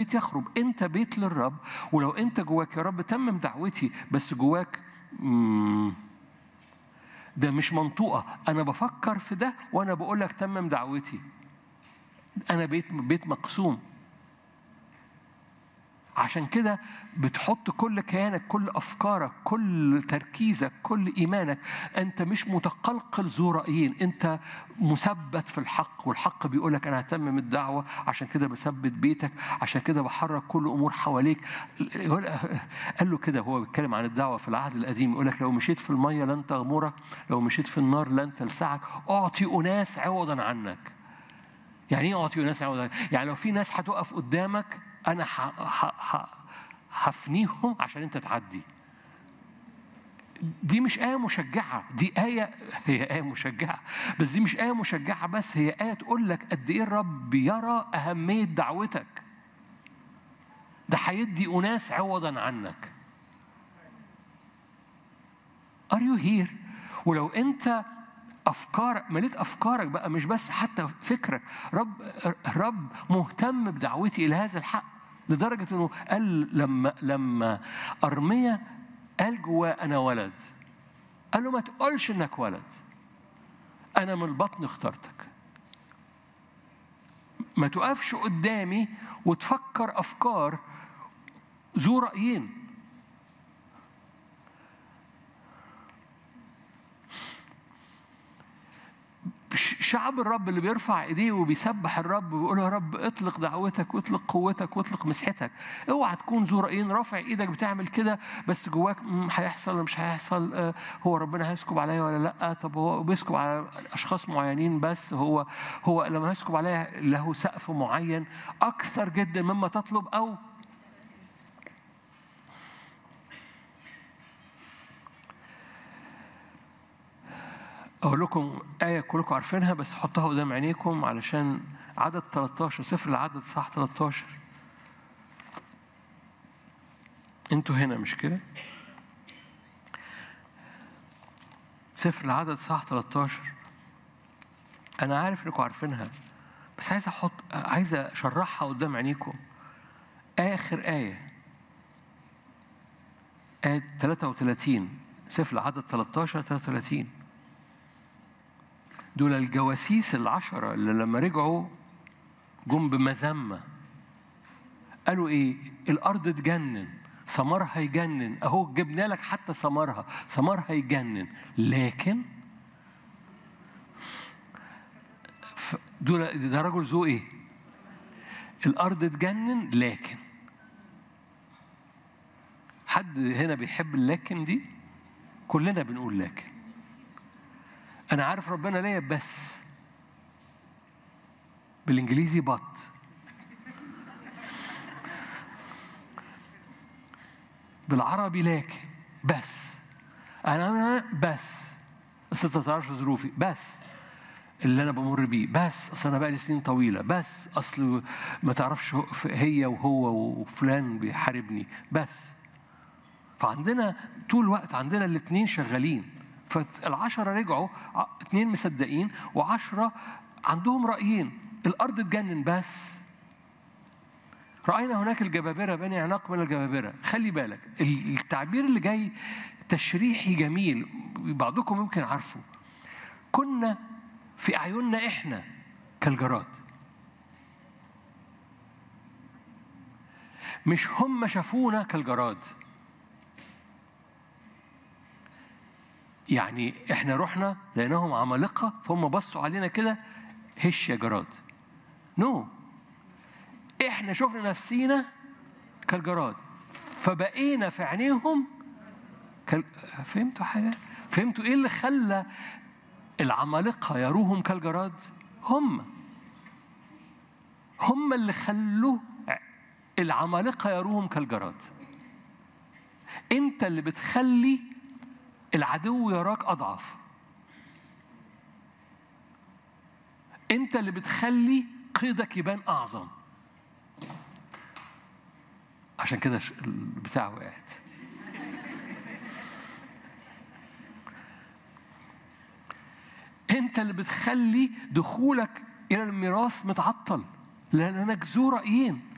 البيت يخرب انت بيت للرب ولو انت جواك يا رب تمم دعوتي بس جواك مم، ده مش منطوقة أنا بفكر في ده وأنا بقول لك تمم دعوتي أنا بيت بيت مقسوم عشان كده بتحط كل كيانك كل افكارك كل تركيزك كل ايمانك انت مش متقلقل ذو رايين انت مثبت في الحق والحق بيقول لك انا هتمم الدعوه عشان كده بثبت بيتك عشان كده بحرك كل امور حواليك يقول- قال له كده هو بيتكلم عن الدعوه في العهد القديم يقول لك لو مشيت في الميه لن تغمرك لو مشيت في النار لن تلسعك اعطي اناس عوضا عنك يعني ايه اعطي ناس عوضا يعني لو في ناس هتقف قدامك انا ح- ح- ح- هفنيهم عشان انت تعدي دي مش آية مشجعة دي آية هي آية مشجعة بس دي مش آية مشجعة بس هي آية تقول لك قد إيه الرب يرى أهمية دعوتك ده هيدي أناس عوضا عنك Are you here؟ ولو أنت أفكارك مليت أفكارك بقى مش بس حتى فكرك رب رب مهتم بدعوتي إلى هذا الحق لدرجة إنه قال لما لما أرميا قال جواه أنا ولد قال له ما تقولش إنك ولد أنا من البطن اخترتك ما تقفش قدامي وتفكر أفكار ذو رأيين شعب الرب اللي بيرفع ايديه وبيسبح الرب وبيقول يا رب اطلق دعوتك واطلق قوتك واطلق مسحتك اوعى تكون ذو رايين رافع ايدك بتعمل كده بس جواك "مم، هيحصل ولا مش هيحصل آه، هو ربنا هيسكب عليا ولا لا طب هو بيسكب على اشخاص معينين بس هو هو لما هيسكب عليا له سقف معين اكثر جدا مما تطلب او أقول لكم آية كلكم عارفينها بس حطها قدام عينيكم علشان عدد 13 سفر العدد صح 13 انتوا هنا مش كده؟ سفر العدد صح 13 أنا عارف إنكم عارفينها بس عايز أحط عايز أشرحها قدام عينيكم آخر آية آية 33 سفر العدد 13 33 دول الجواسيس العشرة اللي لما رجعوا جم بمذمة قالوا ايه الارض تجنن ثمرها يجنن اهو جبنا لك حتى ثمرها ثمرها يجنن لكن ف- دول ده رجل ذو ايه الارض تجنن لكن حد هنا بيحب اللكن دي كلنا بنقول لكن انا عارف ربنا ليا بس بالانجليزي بط بالعربي لكن بس انا أنا بس بس انت ما تعرفش ظروفي بس اللي انا بمر بيه بس اصل انا بقى لي سنين طويله بس اصل ما تعرفش هو- هي وهو وفلان بيحاربني بس فعندنا طول الوقت عندنا الاثنين شغالين فالعشرة رجعوا ع- اتنين مصدقين وعشرة عندهم رأيين الأرض تجنن بس رأينا هناك الجبابرة بني عناق من الجبابرة خلي بالك ال- التعبير اللي جاي تشريحي جميل بعضكم يمكن عارفه كنا في أعيننا إحنا كالجراد مش هم شافونا كالجراد يعني احنا رحنا لقيناهم عمالقه فهم بصوا علينا كده هش يا جراد نو no. احنا شفنا نفسينا كالجراد فبقينا في عينيهم كال... فهمتوا حاجه فهمتوا ايه اللي خلى العمالقه يروهم كالجراد هم هم اللي خلوا العمالقه يروهم كالجراد انت اللي بتخلي العدو يراك اضعف انت اللي بتخلي قيدك يبان اعظم عشان كده ش- البتاع وقعت انت اللي بتخلي دخولك الى الميراث متعطل لانك ذو رايين